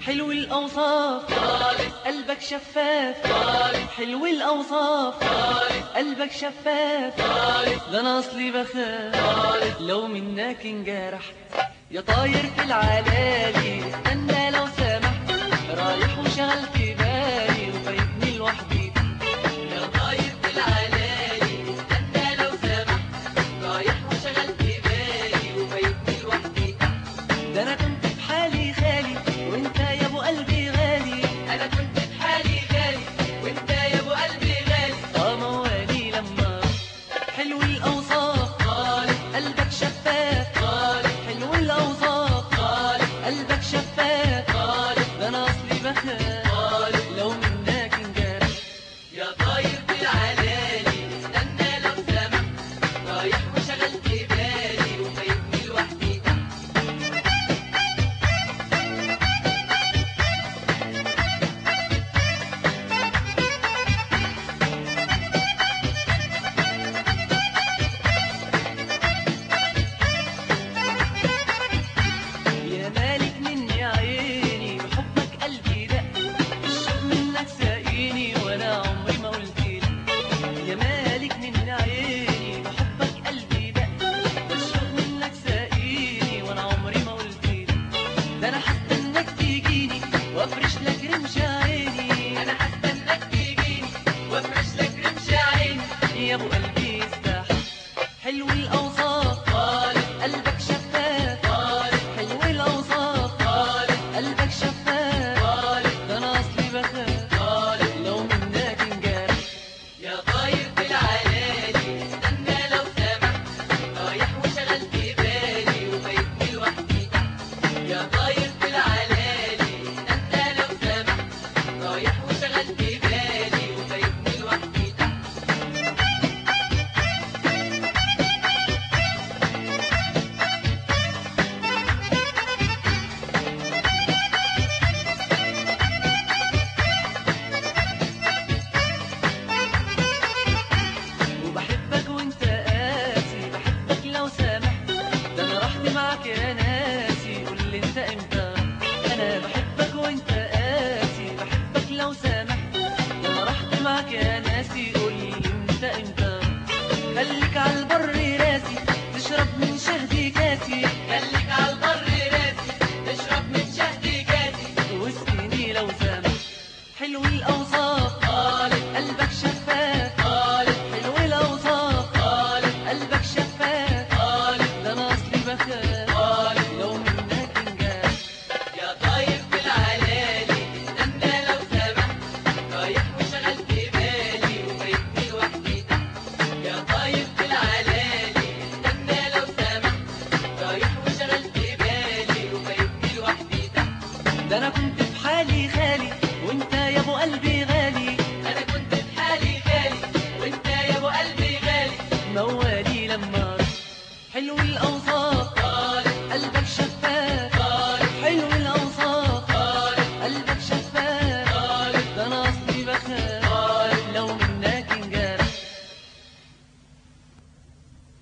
حلو الأوصاف قلبك شفاف حلو الأوصاف قلبك شفاف ده أنا أصلي بخاف لو منك انجرحت يا طاير في العلالي استنى لو سمحت رايح وشغلت بالي وفايتني لوحدي يا طاير في العلالي استنى لو سمحت رايح وشغلت بالي وفايتني لوحدي ده انا كنت في حالي خالي وانت يا ابو قلبي غالي انا كنت في حالي غالي وانت يا ابو قلبي غالي اه موالي لما حلو الاوصاف قلبك شفاف حلو الاوصاف قلبك شفاف ده انا اصلي بخاف لو منك انجرح يا طاير بالعلالي استنى لو سمحت رايح وشغلت بالي وفايتني لوحدي يا مالك مني عيني بحبك قلبي دق الشوق منك ساقيني وانا عمري ما قلت لك يا مالك مني عيني بحبك قلبي دق الشوق منك ساقيني وانا عمري ما قلت لك ده انا هستناك تيجيني وافرش لك رمش عيني انا هستناك تيجيني وافرش لك رمش عيني يا ابو قلبي استحى حلو الاوصاف قلبك شفاف حلو الاوصاف قلبك شفاف ده انا اصلي بخاف لو منك انجرح يا طاير بالعلالي استنى لو سمحت رايح وشغلت بالي وفايتني لوحدي يا طاير بالعلالي استنى لو سمحت رايح وشغلت بالي وفايتني لوحدي وبحبك وانت قاسي بحبك لو سامحت ده انا رحت معاك يا ناسي قول لي انت امتى انا بحبك وانت قاسي بحبك لو سامحت ده انا رحت معاك يا ناسي قول لي انت امتى خليك على البر راسي تشرب من شهدي كاسي خليك على البر راسي تشرب من شهدي كاسي واسقيني لو سامحت حلو الاوصاف قلبك شفاف حلو الاوصاف قلبك شفاف ده انا اصلي بخاف لو منك انجرح يا طاير بالعلالي استنى لو سمحت رايح وشغلت بالي وفايتني لوحدي يا طاير بالعلالي استنى لو سمحت رايح وشغلت بالي وفايتني لوحدي ده انا كنت في حالي خالي وانت يا ابو قلبي غالي انا كنت في حالي خالي وانت يا ابو قلبي غالي موالي لما رحت حلو الاوصاف